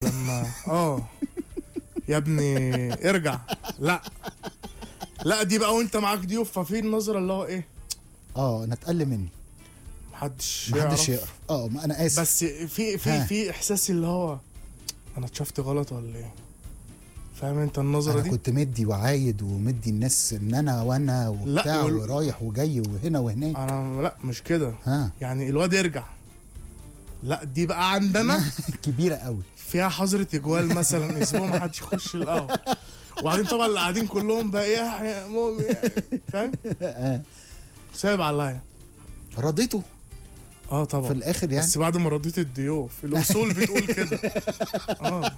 لما اه يا ابني ارجع لا لا دي بقى وانت معاك ضيوف ففي النظره اللي هو ايه اه انا اتقل مني محدش محدش يعرف يقرا اه ما انا اسف بس في في ها. في احساس اللي هو انا اتشفت غلط ولا ايه فاهم انت النظره انا دي كنت مدي وعايد ومدي الناس ان انا وانا وبتاع وال- ورايح وجاي وهنا وهناك انا لا مش كده ها يعني الواد يرجع لا دي بقى عندنا كبيره قوي فيها حظر تجوال مثلا اسبوع ما حدش يخش القهوه وبعدين طبعا اللي قاعدين كلهم بقى ايه يا مؤمن فاهم آه. سايب عليا رضيته اه طبعا في الاخر يعني بس بعد ما رضيت الضيوف الاصول بتقول كده اه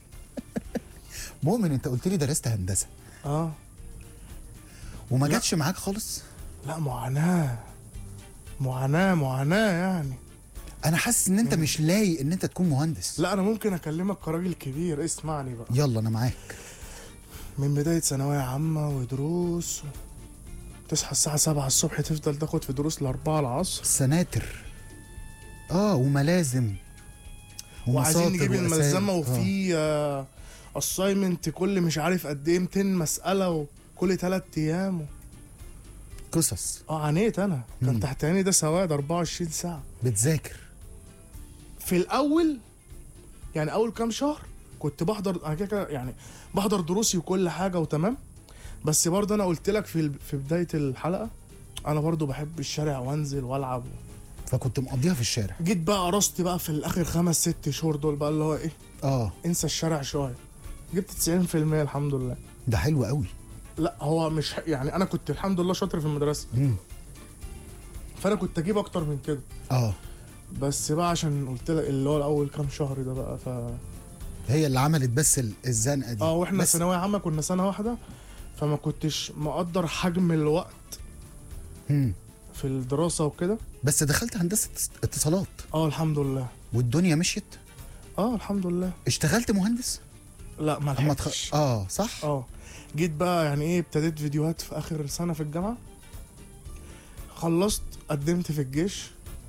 مؤمن انت قلت لي درست هندسه اه وما لا. جاتش معاك خالص لا معاناه معاناه معاناه يعني انا حاسس ان انت مش لايق ان انت تكون مهندس لا انا ممكن اكلمك كراجل كبير اسمعني بقى يلا انا معاك من بدايه ثانويه عامه ودروس تصحى الساعه 7 الصبح تفضل تاخد في دروس ل 4 العصر سناتر اه وملازم وعايزين ومساطر نجيب وأسامي. الملزمه آه. وفي اساينمنت كل مش عارف قد ايه 200 مساله وكل 3 ايام و... قصص اه عانيت انا مم. كان تحت عيني ده سواد 24 ساعه بتذاكر في الاول يعني اول كام شهر كنت بحضر انا كده كده يعني بحضر دروسي وكل حاجه وتمام بس برضه انا قلت لك في ال- في بدايه الحلقه انا برضه بحب الشارع وانزل والعب فكنت مقضيها في الشارع جيت بقى قرصت بقى في الاخر خمس ست شهور دول بقى اللي هو ايه اه انسى الشارع شويه جبت 90% الحمد لله ده حلو قوي لا هو مش ح- يعني انا كنت الحمد لله شاطر في المدرسه مم. فانا كنت اجيب اكتر من كده اه بس بقى عشان قلت لك اللي هو الاول كام شهر ده بقى ف هي اللي عملت بس ال- الزنقه دي اه واحنا بس ثانويه عامه كنا سنه واحده فما كنتش مقدر حجم الوقت مم. في الدراسه وكده بس دخلت هندسه اتصالات اه الحمد لله والدنيا مشيت اه الحمد لله اشتغلت مهندس لا ما اما لحقتش تخ... اه صح اه جيت بقى يعني ايه ابتديت فيديوهات في اخر سنه في الجامعه خلصت قدمت في الجيش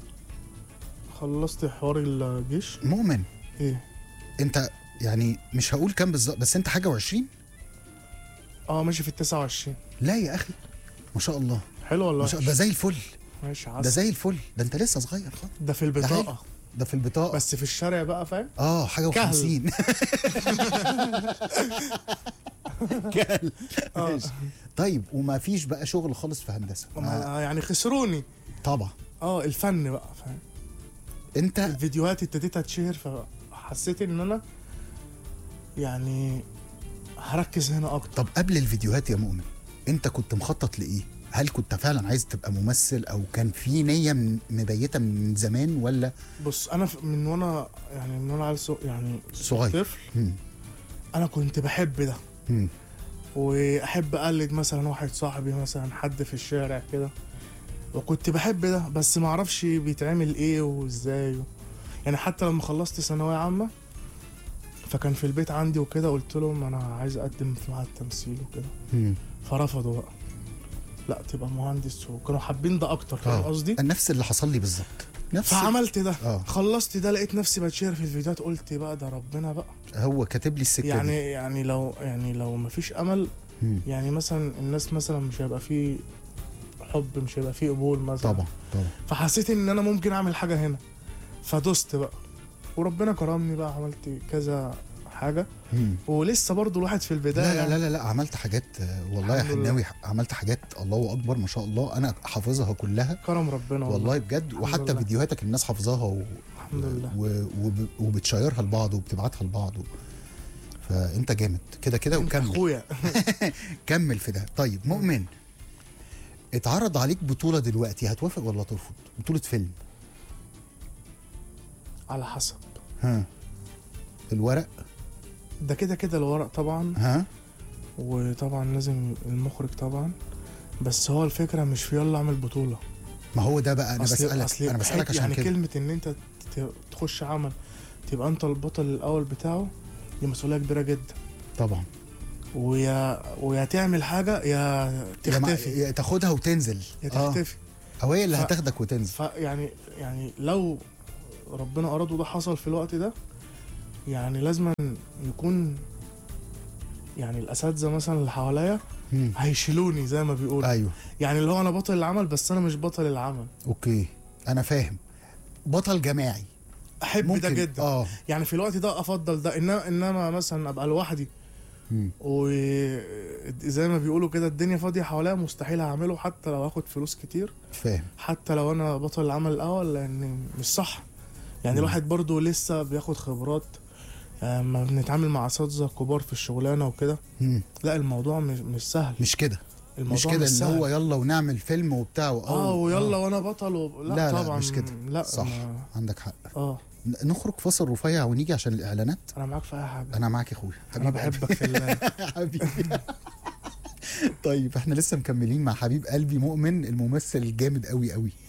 خلصت حوار الجيش مؤمن ايه انت يعني مش هقول كام بالظبط بس انت حاجه و20 اه ماشي في ال 29 لا يا اخي ما شاء الله حلو ولا ما شاء وحش؟ ده زي الفل ماشي ده عسل زي الفل ده انت لسه صغير خالص ده في ده حلو. البطاقه ده في البطاقه بس في الشارع بقى فاهم اه حاجه كهل. و50 كهل اه ماشي. طيب وما فيش بقى شغل خالص في هندسه ما- ما- يعني خسروني طبعا اه الفن بقى فاهم انت الفيديوهات ابتديت اتشهر فحسيت ان انا يعني هركز هنا اكتر طب قبل الفيديوهات يا مؤمن انت كنت مخطط لايه هل كنت فعلا عايز تبقى ممثل او كان في نيه من- مبيته من زمان ولا بص انا ف- من وانا يعني من وانا عيل صغ- يعني صغير طفل مم. انا كنت بحب ده مم. واحب اقلد مثلا واحد صاحبي مثلا حد في الشارع كده وكنت بحب ده بس ما اعرفش بيتعمل ايه وازاي يعني حتى لما خلصت ثانويه عامه فكان في البيت عندي وكده قلت لهم انا عايز اقدم في معهد تمثيل وكده مم. فرفضوا بقى لا تبقى مهندس وكانوا حابين ده اكتر فاهم اه قصدي نفس اللي حصل لي بالظبط نفس فعملت ده اه. خلصت ده لقيت نفسي بتشير في الفيديوهات قلت بقى ده ربنا بقى هو كاتب لي السكه يعني دي يعني لو يعني لو مفيش امل مم. يعني مثلا الناس مثلا مش هيبقى فيه حب مش هيبقى فيه قبول مثلا طبعا طبعا فحسيت ان انا ممكن اعمل حاجه هنا فدست بقى وربنا كرمني بقى عملت كذا حاجه مم. ولسه برضو الواحد في البدايه لا لا لا لا, لا عملت حاجات آه، والله يا الحمد لله. حناوي عملت حاجات الله اكبر ما شاء الله انا حافظها كلها كرم ربنا والله بجد وحتى لله. فيديوهاتك الناس حافظاها و... الحمد لله و... وب... وبتشيرها لبعض وبتبعتها لبعض و... فانت جامد كده كده انت وكمل اخويا كمل في ده طيب مؤمن اتعرض عليك بطولة دلوقتي هتوافق ولا ترفض بطولة فيلم على حسب ها الورق ده كده كده الورق طبعا ها وطبعا لازم المخرج طبعا بس هو الفكره مش في يلا اعمل بطوله ما هو ده بقى انا أصل- بسألك أصل انا بسألك حت- عشان يعني كده كلمه ان انت ت- تخش عمل تبقى انت البطل الاول بتاعه دي مسؤوليه كبيره جدا طبعا ويا ويا تعمل حاجه يا يا ما- تختفي يا تاخدها وتنزل يا آه. تختفي او هي اللي ف- هتاخدك وتنزل فيعني يعني لو ربنا اراد وده حصل في الوقت ده يعني لازم يكون يعني الاساتذه مثلا اللي حواليا مم. هيشيلوني زي ما بيقولوا ايوه يعني اللي هو انا بطل العمل بس انا مش بطل العمل اوكي انا فاهم بطل جماعي احب ممكن ده جدا اه يعني في الوقت ده افضل ده انما انما مثلا ابقى لوحدي مم. وزي ما بيقولوا كده الدنيا فاضيه حواليا مستحيل هعمله حتى لو هاخد فلوس كتير فاهم حتى لو انا بطل العمل الاول لان مش صح يعني مم. الواحد برضو لسه بياخد خبرات آه، ما بنتعامل مع اساتذه كبار في الشغلانه وكده مم. لا الموضوع مش مش سهل مش كده الموضوع مش كده ان سهل. هو يلا ونعمل فيلم وبتاع و- اه ويلا وانا بطل و... لا, لا، لا، طبعا مش كده. لا صح. ما... عندك حق اه ن- نخرج فاصل رفيع ونيجي عشان الاعلانات انا معاك في اي حاجه انا معاك يا اخويا انا حبيب قلبي. بحبك في الله حبيبي طيب احنا لسه مكملين مع حبيب قلبي مؤمن الممثل الجامد قوي قوي